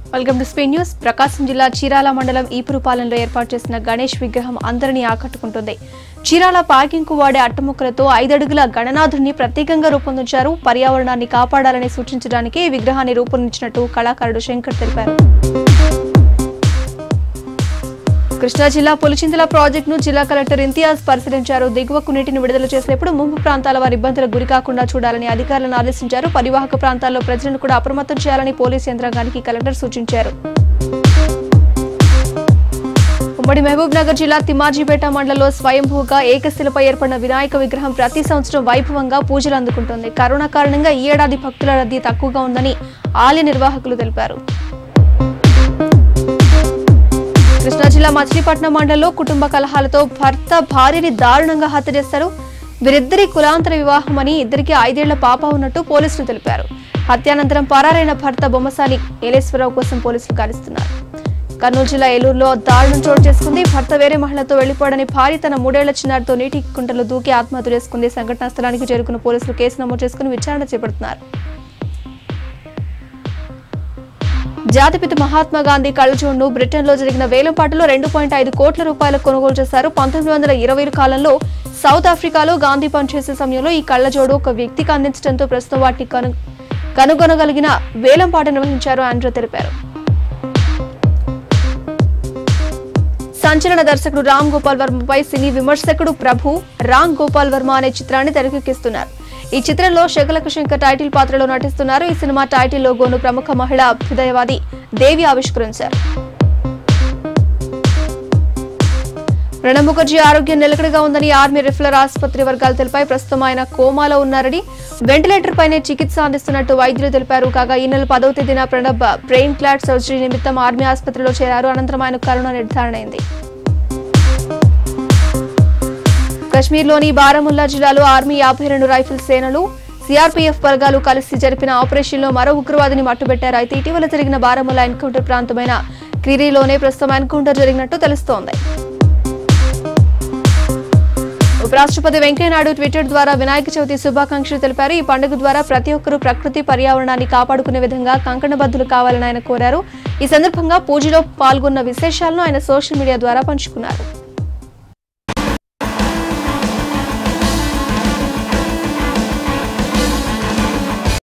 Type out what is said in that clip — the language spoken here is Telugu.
వెల్కమ్ టు స్పే న్యూస్ ప్రకాశం జిల్లా చీరాల మండలం ఈపురుపాలెంలో ఏర్పాటు చేసిన గణేష్ విగ్రహం అందరినీ ఆకట్టుకుంటుంది చీరాల పార్కింగ్ కు వాడే అట్టముక్కలతో ఐదడుగుల గణనాథుడిని ప్రత్యేకంగా రూపొందించారు పర్యావరణాన్ని కాపాడాలని సూచించడానికి ఈ విగ్రహాన్ని రూపొందించినట్టు కళాకారుడు శంకర్ తెలిపారు కృష్ణా జిల్లా పులిచింతల ప్రాజెక్టును జిల్లా కలెక్టర్ ఇంతియాజ్ పరిశీలించారు దిగువకు నీటిని విడుదల చేసేప్పుడు ముంపు ప్రాంతాల వారి ఇబ్బందులకు గురికాకుండా చూడాలని అధికారులను ఆదేశించారు పరివాహక ప్రాంతాల్లో ప్రజలను కూడా అప్రమత్తం చేయాలని పోలీసు యంత్రాంగానికి కలెక్టర్ సూచించారు ఉమ్మడి మహబూబ్ నగర్ జిల్లా తిమాజీపేట మండలంలో స్వయంభూగా ఏకశిలపై ఏర్పడిన వినాయక విగ్రహం ప్రతి సంవత్సరం వైభవంగా పూజలు అందుకుంటుంది కరోనా కారణంగా ఈ ఏడాది భక్తుల రద్దీ తక్కువగా ఉందని ఆలయ నిర్వాహకులు తెలిపారు కృష్ణా జిల్లా మచిలీపట్నం మండలంలో కుటుంబ కలహాలతో భర్త భార్యని దారుణంగా హత్య చేశారు వీరిద్దరి కులాంతర వివాహమని ఇద్దరికి ఐదేళ్ల పాప ఉన్నట్టు పోలీసులు తెలిపారు హత్యానంతరం పరారైన భర్త బొమ్మసాని ఏలేశ్వరరావు కోసం పోలీసులు గాలిస్తున్నారు కర్నూలు జిల్లా ఏలూరులో దారుణం చోటు చేసుకుంది భర్త వేరే మహిళతో వెళ్లిపోవడని భార్య తన మూడేళ్ల చిన్నారితో నీటి కుంటలో దూకి ఆత్మహత్య చేసుకుంది సంఘటనా స్థలానికి చేరుకున్న పోలీసులు కేసు నమోదు చేసుకుని విచారణ చేపడుతున్నారు జాతిపిత మహాత్మా గాంధీ కళ్ళజోడును బ్రిటన్లో జరిగిన వేలంపాటలో రెండు పాయింట్ ఐదు కోట్ల రూపాయలకు కొనుగోలు చేశారు పంతొమ్మిది వందల ఇరవై కాలంలో సౌత్ ఆఫ్రికాలో గాంధీ పనిచేసే సమయంలో ఈ కళ్ళజోడు ఒక వ్యక్తికి అందించడంతో ప్రస్తుతం వాటిని కను కనుగొనగలిగిన వేలంపాట నిర్వహించారు ఆండ్రో తెలిపారు సంచలన దర్శకుడు రామ్ గోపాల్ వర్మపై సినీ విమర్శకుడు ప్రభు రామ్ గోపాల్ వర్మ అనే చిత్రాన్ని తెరకెక్కిస్తున్నారు ఈ చిత్రంలో శకలక శంకర్ టైటిల్ పాత్రలో నటిస్తున్నారు ఈ సినిమా టైటిల్ లోగోను ప్రముఖ మహిళా అభ్యుదయవాది దేవి ఆవిష్కరించారు ప్రణబ్ ముఖర్జీ ఆరోగ్యం నిలకడగా ఉందని ఆర్మీ రిఫ్లర్ ఆసుపత్రి వర్గాలు తెలిపాయి ప్రస్తుతం ఆయన కోమాలో ఉన్నారని వెంటిలేటర్ పైనే చికిత్స అందిస్తున్నట్టు వైద్యులు తెలిపారు కాగా ఈ నెల పదవ తేదీన ప్రణబ్ బ్రెయిన్ క్లాట్ సర్జరీ నిమిత్తం ఆర్మీ ఆసుపత్రిలో చేరారు అనంతరం ఆయన కరోనా నిర్ధారణ అయింది కశ్మీర్లోని బారాముల్లా జిల్లాలో ఆర్మీ యాభై రెండు రైఫిల్ సేనలు సిఆర్పీఎఫ్ బలగాలు కలిసి జరిపిన ఆపరేషన్లో మరో ఉగ్రవాదిని మట్టుబెట్టారు అయితే ఇటీవల జరిగిన బారాముల్లా ఎన్కౌంటర్ ప్రాంతమైన క్రీరీలోనే ప్రస్తుతం ఎన్కౌంటర్ జరిగినట్టు తెలుస్తోంది ఉపరాష్ట్రపతి వెంకయ్యనాయుడు ట్విట్టర్ ద్వారా వినాయక చవితి శుభాకాంక్షలు తెలిపారు ఈ పండుగ ద్వారా ప్రతి ఒక్కరూ ప్రకృతి పర్యావరణాన్ని కాపాడుకునే విధంగా కంకణబద్దులు కావాలని ఆయన కోరారు ఈ సందర్భంగా పూజలో పాల్గొన్న విశేషాలను ఆయన సోషల్ మీడియా ద్వారా పంచుకున్నారు